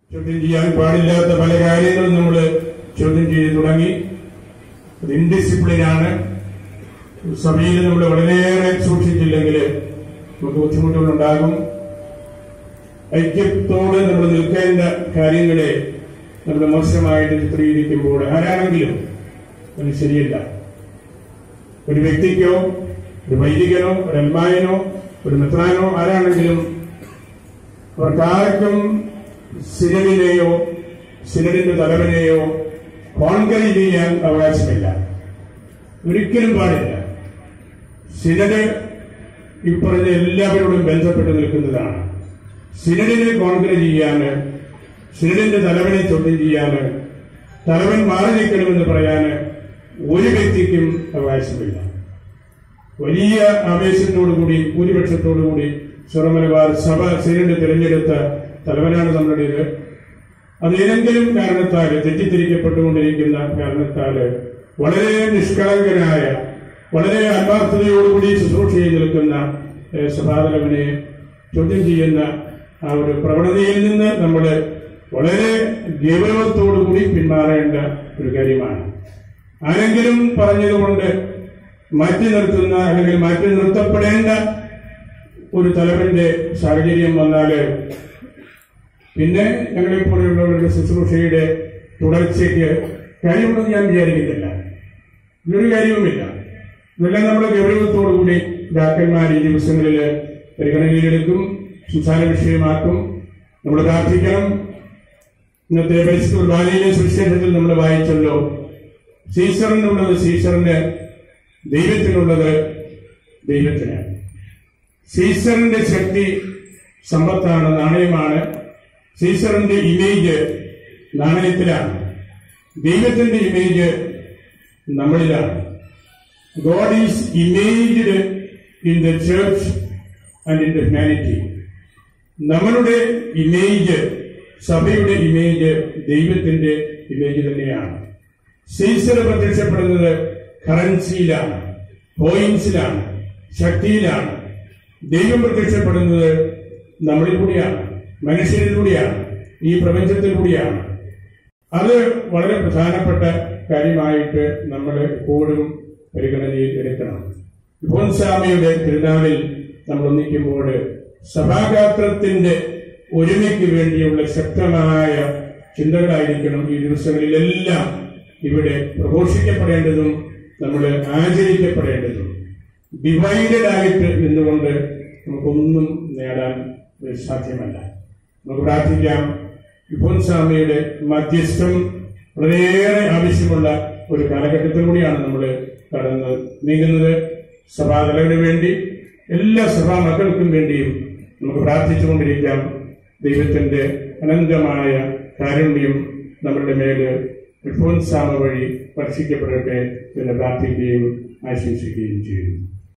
ചോദ്യം ചെയ്യാൻ പാടില്ലാത്ത പല കാര്യങ്ങളും നമ്മൾ ചോദ്യം ചെയ്ത് തുടങ്ങി അത് ഇൻഡിസിപ്ലിനാണ് സഭയിൽ നമ്മൾ വളരെയേറെ സൂക്ഷിച്ചില്ലെങ്കിൽ നമുക്ക് ബുദ്ധിമുട്ടുകളുണ്ടാകും ഐക്യത്തോട് നമ്മൾ നിൽക്കേണ്ട കാര്യങ്ങളെ നമ്മൾ മോശമായിട്ട് ചിത്രീകരിക്കുമ്പോൾ ആരാണെങ്കിലും അത് ശരിയല്ല ഒരു വ്യക്തിക്കോ ഒരു വൈദികനോ ഒരു അൽമായനോ ഒരു മിത്രാനോ ആരാണെങ്കിലും അവർക്കാർക്കും സിനഡിനെയോ സിനഡിന്റെ തലവനെയോ കോൺകറി ചെയ്യാൻ അവകാശമില്ല ഒരിക്കലും പാടില്ല സിനഡ് ഈ പറഞ്ഞ എല്ലാവരോടും ബന്ധപ്പെട്ട് നിൽക്കുന്നതാണ് സിനഡിനെ കോൺകറി ചെയ്യാന് സിനഡിന്റെ തലവനെ ചോദ്യം ചെയ്യാന് തലവൻ മാറി നിൽക്കണമെന്ന് പറയാന് ഒരു വ്യക്തിക്കും അവകാശമില്ല വലിയ ആവേശത്തോടുകൂടി ഭൂരിപക്ഷത്തോടുകൂടി സ്വർമലബാർ സഭ സിനഡ് തിരഞ്ഞെടുത്ത തലവനാണ് നമ്മുടേത് അത് ഏതെങ്കിലും കാരണത്താൽ തെറ്റിദ്ധരിക്കപ്പെട്ടുകൊണ്ടിരിക്കുന്ന കാരണത്താൽ വളരെ നിഷ്കളങ്കനായ വളരെ ആത്മാർത്ഥതയോടുകൂടി ശുശ്രൂഷ ചെയ്ത് നിൽക്കുന്ന ഏഹ്, സഭാതലവനെ ചോദ്യം ചെയ്യുന്ന ആ ഒരു പ്രവണതയിൽ നിന്ന് നമ്മൾ വളരെ ഗൗരവത്തോടുകൂടി പിന്മാറേണ്ട ഒരു കാര്യമാണ് ആരെങ്കിലും പറഞ്ഞതുകൊണ്ട് മാറ്റി നിർത്തുന്ന അല്ലെങ്കിൽ മാറ്റി നിർത്തപ്പെടേണ്ട ഒരു തലവന്റെ സാഹചര്യം വന്നാല് പിന്നെ ഞങ്ങളെ പോലെയുള്ളവരുടെ ശുശ്രൂഷയുടെ തുടർച്ചയ്ക്ക് കാര്യമുണ്ടെന്ന് ഞാൻ വിചാരിക്കുന്നില്ല ഇതിലൊരു കാര്യവുമില്ല ഇതെല്ലാം നമ്മുടെ ഗൗരവത്തോടുകൂടി പിതാക്കന്മാർ ഈ ദിവസങ്ങളിൽ പരിഗണനയിലെടുക്കും സംസാര വിഷയമാക്കും നമ്മൾ പ്രാർത്ഥിക്കണം ഇന്നത്തെ പരിശുദ്ധ കുർബാനയിലെ സുവിശേഷത്തിൽ നമ്മൾ വായിച്ചല്ലോ സീസറിനുള്ളത് സീസറിന് ദൈവത്തിനുള്ളത് ദൈവത്തിന് സീസറിന്റെ ശക്തി സമ്പത്താണ് നാണയമാണ് സീസറിന്റെ ഇമേജ് നാണയത്തിലാണ് ദൈവത്തിന്റെ ഇമേജ് നമ്മളിലാണ് God is imaged in the church and in the humanity നമ്മളുടെ ഇമേജ് സഭയുടെ ഇമേജ് ദൈവത്തിന്റെ ഇമേജ് തന്നെയാണ് സീസർ പ്രത്യക്ഷപ്പെടുന്നത് കറൻസിയിലാണ് കോയിൻസിലാണ് ശക്തിയിലാണ് ദൈവം പ്രത്യക്ഷപ്പെടുന്നത് നമ്മളിലൂടെയാണ് മനുഷ്യരിലൂടെയാണ് ഈ പ്രപഞ്ചത്തിലൂടെയാണ് അത് വളരെ പ്രധാനപ്പെട്ട കാര്യമായിട്ട് നമ്മൾ എപ്പോഴും പരിഗണനയിൽ എടുക്കണം ഇപ്പോൻസ്വാമിയുടെ തിരുനാളിൽ നമ്മൾ ഒന്നിക്കുമ്പോൾ സഭാഗാത്രത്തിന്റെ ഒരുമയ്ക്ക് വേണ്ടിയുള്ള ശക്തമായ ചിന്തകളായിരിക്കണം ഈ ദിവസങ്ങളിലെല്ലാം ഇവിടെ പ്രഘോഷിക്കപ്പെടേണ്ടതും നമ്മൾ ആചരിക്കപ്പെടേണ്ടതും ഡിവൈഡഡ് ആയിട്ട് നിന്നുകൊണ്ട് നമുക്കൊന്നും നേടാൻ സാധ്യമല്ല നമുക്ക് പ്രാർത്ഥിക്കാം ഇപ്പോൻസ്വാമിയുടെ മധ്യസ്ഥം വളരെയേറെ ആവശ്യമുള്ള ഒരു കാലഘട്ടത്തിലൂടെയാണ് നമ്മൾ കടന്ന് നീങ്ങുന്നത് സഭാതലവിന് വേണ്ടി എല്ലാ സഭാ മക്കൾക്കും വേണ്ടിയും നമുക്ക് പ്രാർത്ഥിച്ചുകൊണ്ടിരിക്കാം ദൈവത്തിന്റെ അനന്തമായ കാരുണ്യം നമ്മളുടെ മേല് ഇൽഫോൻസാമ വഴി സ്പർശിക്കപ്പെടട്ടെ എന്ന് പ്രാർത്ഥിക്കുകയും ആശംസിക്കുകയും ചെയ്യുന്നു